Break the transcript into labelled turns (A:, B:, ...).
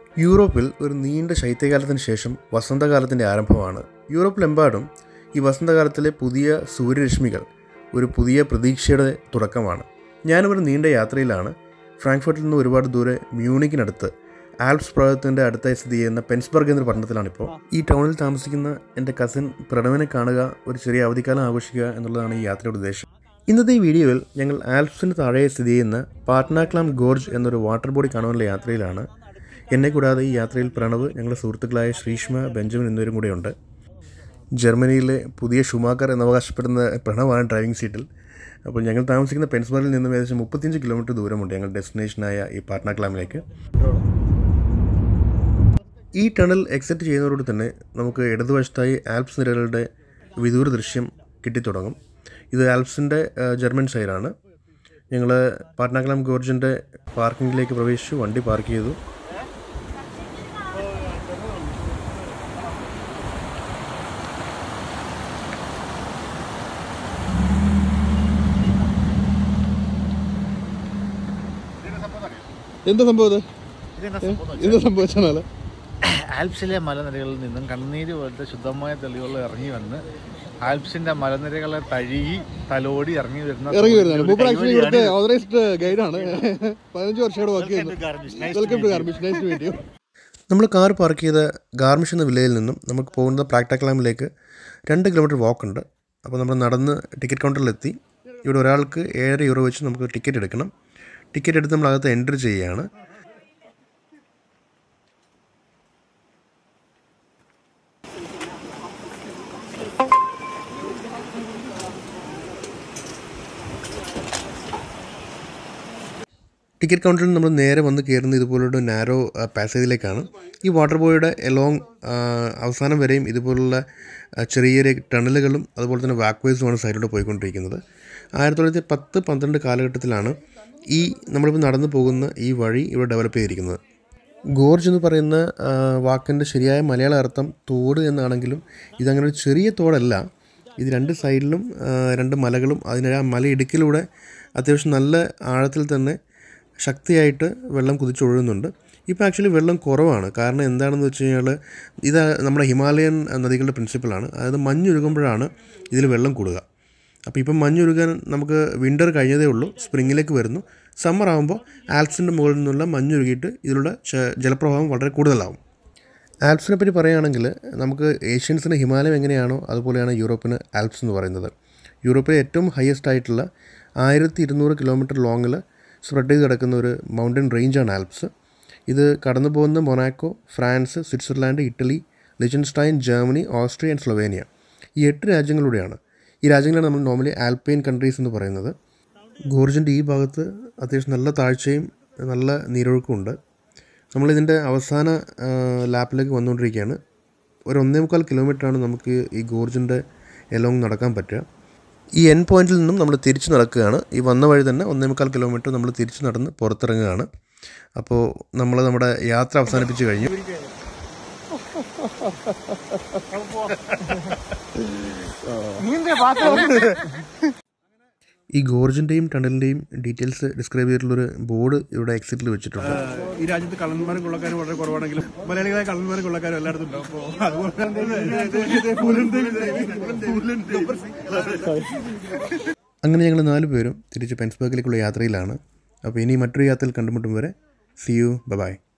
A: യൂറോപ്പിൽ ഒരു നീണ്ട ശൈത്യകാലത്തിന് ശേഷം വസന്തകാലത്തിൻ്റെ ആരംഭമാണ് യൂറോപ്പിലെമ്പാടും ഈ വസന്തകാലത്തിലെ പുതിയ സൂര്യരശ്മികൾ ഒരു പുതിയ പ്രതീക്ഷയുടെ തുടക്കമാണ് ഞാനൊരു നീണ്ട യാത്രയിലാണ് ഫ്രാങ്ക്ഫർട്ടിൽ നിന്ന് ഒരുപാട് ദൂരെ മ്യൂണിക്കിനടുത്ത് ആൽപ്സ് പർവ്വതത്തിൻ്റെ അടുത്തായി സ്ഥിതി ചെയ്യുന്ന പെൻസ്ബർഗ് എന്ന പട്ടണത്തിലാണിപ്പോൾ ഈ ടൗണിൽ താമസിക്കുന്ന എൻ്റെ കസിൻ പ്രണവിനെ കാണുക ഒരു ചെറിയ അവധിക്കാലം ആഘോഷിക്കുക എന്നുള്ളതാണ് ഈ യാത്രയുടെ ഉദ്ദേശം ഇന്നത്തെ ഈ വീഡിയോയിൽ ഞങ്ങൾ ആൽപ്സിന് താഴെ സ്ഥിതി ചെയ്യുന്ന പാട്നാക്ലാം ഗോർജ് എന്നൊരു വാട്ടർ ബോഡി കാണുവാനുള്ള യാത്രയിലാണ് എന്നെ കൂടാതെ ഈ യാത്രയിൽ പ്രണവ് ഞങ്ങളുടെ സുഹൃത്തുക്കളായ ശ്രീഷ്മ ബെഞ്ചമിൻ എന്നിവരും കൂടെയുണ്ട് ജർമ്മനിയിലെ പുതിയ ഷുമാക്കർ എന്ന് അവകാശപ്പെടുന്ന പ്രണവാണ് ഡ്രൈവിംഗ് സീറ്റിൽ അപ്പോൾ ഞങ്ങൾ താമസിക്കുന്ന പെൻസ്ബർഗിൽ നിന്നും ഏകദേശം മുപ്പത്തിയഞ്ച് കിലോമീറ്റർ ദൂരമുണ്ട് ഞങ്ങളുടെ ഡെസ്റ്റിനേഷനായ ഈ പാട്നാക്ലാമിലേക്ക് ഈ ടണൽ എക്സിറ്റ് ചെയ്യുന്നതോട് തന്നെ നമുക്ക് ഇടതുവശത്തായി ആൽപ്സ് നിരകളുടെ വിദൂര ദൃശ്യം കിട്ടിത്തുടങ്ങും ഇത് ആൽപ്സിൻ്റെ ജർമ്മൻ സൈഡാണ് ഞങ്ങൾ പാട്നാക്കലാം ഗോർജിൻ്റെ പാർക്കിങ്ങിലേക്ക് പ്രവേശിച്ചു വണ്ടി പാർക്ക് ചെയ്തു
B: എന്താ സംഭവം ഇത് എന്താ സംഭവിച്ചാല്
C: ആൽപ്സിലെ മലനിരകളിൽ നിന്നും കണ്ണീര് പോലത്തെ ശുദ്ധമായ തെളിവുകൾ ഇറങ്ങി വന്ന് ആൽപ്സിന്റെ മലനിരകളെ തഴുകി തലോടി ഇറങ്ങി വരുന്ന
B: ഇറങ്ങി വരുന്നതാണ് മൂപ്പർ ആക്ച്വലി ഇവിടുത്തെ ഓതറൈസ്ഡ് ഗൈഡാണ് പതിനഞ്ച് വർഷമായിട്ട് വർക്ക് ചെയ്യുന്നത് welcome to Garmisch nice to meet you
A: നമ്മൾ കാർ പാർക്ക് ചെയ്ത ഗാർമിഷ് എന്ന വില്ലയിൽ നിന്നും നമുക്ക് പോകുന്ന പ്രാക്ടാക്ലാമിലേക്ക് രണ്ട് കിലോമീറ്റർ വാക്ക് ഉണ്ട് അപ്പോൾ നമ്മൾ നടന്ന് ടിക്കറ്റ് കൗണ്ടറിലെത്തി ഇവിടെ ഒരാൾക്ക് ഏഴര യൂറോ വെച്ച് നമുക്ക് ടിക്കറ്റ് എടുക്കണം ടിക്കറ്റ് എടുത്ത് നമ്മൾ അകത്ത് എൻട്രി ചെയ്യുകയാണ് ടിക്കറ്റ് കൗണ്ടറിൽ നമ്മൾ നേരെ വന്ന് കയറുന്ന ഇതുപോലുള്ള നാരോ പാസേജിലേക്കാണ് ഈ വാട്ടർ ബോയുടെ എലോങ് അവസാനം വരെയും ഇതുപോലുള്ള ആ, ചെറിയ ചെറിയ ടണലുകളും അതുപോലെ തന്നെ വാക്വേസുമാണ് സൈഡിലൂടെ പോയിക്കൊണ്ടിരിക്കുന്നത് ആയിരത്തി തൊള്ളായിരത്തി പത്ത് പന്ത്രണ്ട് കാലഘട്ടത്തിലാണ് ഈ നമ്മളിപ്പോൾ നടന്നു പോകുന്ന ഈ വഴി ഇവിടെ ഡെവലപ്പ് ചെയ്തിരിക്കുന്നത് ഗോർജ് എന്ന് പറയുന്ന ആ, വാക്കിൻ്റെ ശരിയായ മലയാള അർത്ഥം തോട് എന്നാണെങ്കിലും ഇതങ്ങനെ ഒരു ചെറിയ തോടല്ല ഇത് രണ്ട് സൈഡിലും ആ, രണ്ട് മലകളും അതിന് ആ മലയിടുക്കിലൂടെ അത്യാവശ്യം നല്ല ആഴത്തിൽ തന്നെ ശക്തിയായിട്ട് വെള്ളം കുതിച്ചൊഴുകുന്നുണ്ട് ഇപ്പോൾ ആക്ച്വലി വെള്ളം കുറവാണ് കാരണം എന്താണെന്ന് വെച്ച് കഴിഞ്ഞാൽ ഇത് നമ്മുടെ ഹിമാലയൻ നദികളുടെ പ്രിൻസിപ്പളാണ് അതായത് മഞ്ഞുരുകുമ്പോഴാണ് ഇതിൽ വെള്ളം കൂടുക അപ്പോൾ ഇപ്പം മഞ്ഞുരുകാൻ നമുക്ക് വിൻ്റർ കഴിഞ്ഞതേ ഉള്ളൂ സ്പ്രിങ്ങിലേക്ക് വരുന്നു സമ്മർ ആകുമ്പോൾ ആൽപ്സിൻ്റെ മുകളിൽ നിന്നുള്ള മഞ്ഞുരുകിയിട്ട് ഇതിലൂടെ ച- ജലപ്രവാഹം വളരെ കൂടുതലാവും ആൽപ്സിനെ പറ്റി പറയുകയാണെങ്കിൽ നമുക്ക് ഏഷ്യൻസിന് ഹിമാലയം എങ്ങനെയാണോ അതുപോലെയാണ് യൂറോപ്പിന് ആൽപ്സ് എന്ന് പറയുന്നത് യൂറോപ്പിലെ ഏറ്റവും ഹയസ്റ്റ് ആയിട്ടുള്ള ആയിരത്തി ഇരുന്നൂറ് കിലോമീറ്റർ ലോങ്ങിൽ സ്പ്രെഡ് ചെയ്ത് കിടക്കുന്ന ഒരു മൗണ്ടൻ റേഞ്ചാണ് ആൽപ്സ് ഇത് കടന്നു പോകുന്ന Monaco France Switzerland Italy Liechtenstein Germany Austria and Slovenia ഈ എട്ട് രാജ്യങ്ങളിലൂടെയാണ് ഈ രാജ്യങ്ങളാണ് നമ്മൾ നോർമലി ആൽപൈൻ കൺട്രീസ് എന്ന് പറയുന്നത് ഗോർജിൻ്റെ ഈ ഭാഗത്ത് അത്യാവശ്യം നല്ല താഴ്ചയും നല്ല നീരൊഴുക്കും നമ്മളിതിൻ്റെ അവസാന ആ, ലാപ്പിലേക്ക് വന്നുകൊണ്ടിരിക്കുകയാണ് ഒരു ഒന്നേ മുക്കാൽ കിലോമീറ്ററാണ് നമുക്ക് ഈ ഗോർജിൻ്റെ എലോങ് നടക്കാൻ പറ്റുക ഈ എൻ പോയിന്റിൽ നിന്നും നമ്മൾ തിരിച്ച് നടക്കുകയാണ് ഈ വന്ന വഴി തന്നെ ഒന്നേ മുക്കാൽ കിലോമീറ്റർ നമ്മൾ തിരിച്ച് നടന്ന് പുറത്തിറങ്ങുകയാണ് അപ്പോൾ നമ്മൾ നമ്മുടെ യാത്ര അവസാനിപ്പിച്ച് കഴിഞ്ഞു ഈ ഗോർജിൻ്റെയും ടണലിൻ്റെയും ഡീറ്റെയിൽസ് ഡിസ്ക്രൈബ് ചെയ്തിട്ടുള്ളൊരു ബോർഡ് ഇവിടെ എക്സിറ്റിൽ വെച്ചിട്ടുണ്ട്
B: ഈ രാജ്യത്ത് കള്ളന്മാരും കൊള്ളക്കാരും വളരെ കുറവാണെങ്കിലും മലയാളികളായ കള്ളന്മാരും കൊള്ളക്കാരും എല്ലായിടത്തും ഉണ്ടാവും അപ്പോൾ അതുപോലെ
A: അങ്ങനെ ഞങ്ങൾ നാല് പേരും തിരിച്ച് പെൻസ്ബർഗിലേക്കുള്ള യാത്രയിലാണ് അപ്പോൾ ഇനി മറ്റൊരു യാത്രയിൽ കണ്ടുമുട്ടും വരെ സി യു ബൈ